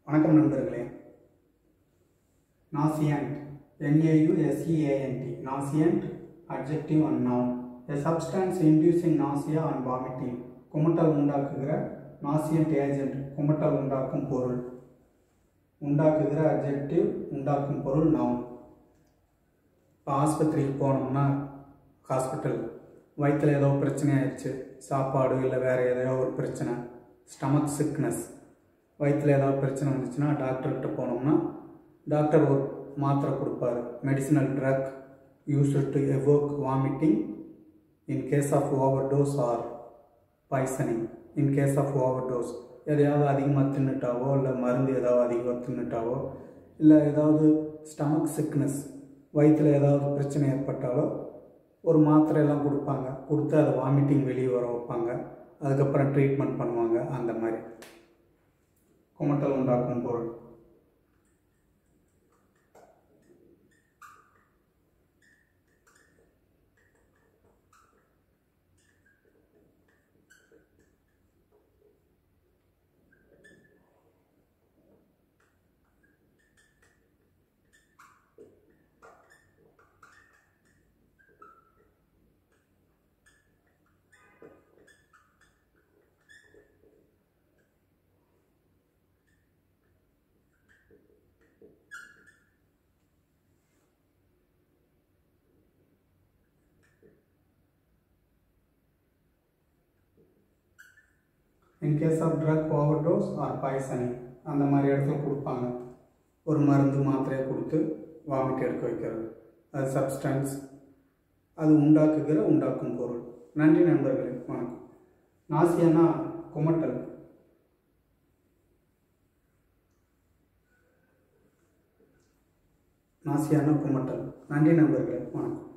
வணக்கம் நண்பர்களே நாசியன்ட் என்ஏயுஎஸ்இஏஎன்டி நாசியன்ட் adjective and noun a substance inducing nausea and vomiting குமட்டல் உண்டாக்குகிற நாசியன்ட் ஏஜென்ட் குமட்டல் உண்டாக்கும் பொருள் உண்டாக்குகிற அட்ஜெக்டிவ் உண்டாக்கும் பொருள் நவுன் இப்போ ஆஸ்பத்திரிக்கு போனோம்னா ஹாஸ்பிட்டல் வயிற்றில் ஏதோ பிரச்சனை ஆயிடுச்சு சாப்பாடு இல்லை வேறு ஏதோ ஒரு பிரச்சனை ஸ்டமக் சிக்னஸ் வயிற்றில் ஏதாவது பிரச்சனை வந்துச்சுன்னா டாக்டர்கிட்ட போனோம்னா டாக்டர் ஒரு மாத்திரை கொடுப்பாரு medicinal drug use to evoke vomiting in case of overdose or poisoning in case of overdose எதையாவது அதிகமாக தின்னுட்டாவோ இல்லை மருந்து ஏதாவது அதிகமாக தின்னுட்டாவோ இல்லை ஏதாவது ஸ்டமக் சிக்னஸ் வயிற்றில் ஏதாவது பிரச்சனை ஏற்பட்டாலோ ஒரு மாத்திரையெல்லாம் கொடுப்பாங்க கொடுத்து அதை வாமிட்டிங் வெளியே வர வைப்பாங்க அதுக்கப்புறம் ட்ரீட்மெண்ட் பண்ணுவாங்க அந்த மாதிரி குமட்டல் உண்டாக்கும் பொருள் in case of drug overdose or poisoning அந்த மாதிரி இடத்துல கொடுப்பாங்க ஒரு மருந்து மாத்திரையை கொடுத்து வாமிட் எடுக்க வைக்கிறது அது சப்ஸ்டன்ஸ் அது உண்டாக்குகிற உண்டாக்கும் பொருள் நன்றி நண்பர்களே வணக்கம் நாசியனா குமட்டல் நாசியான குமட்டல் நன்றி நண்பர்களே வணக்கம்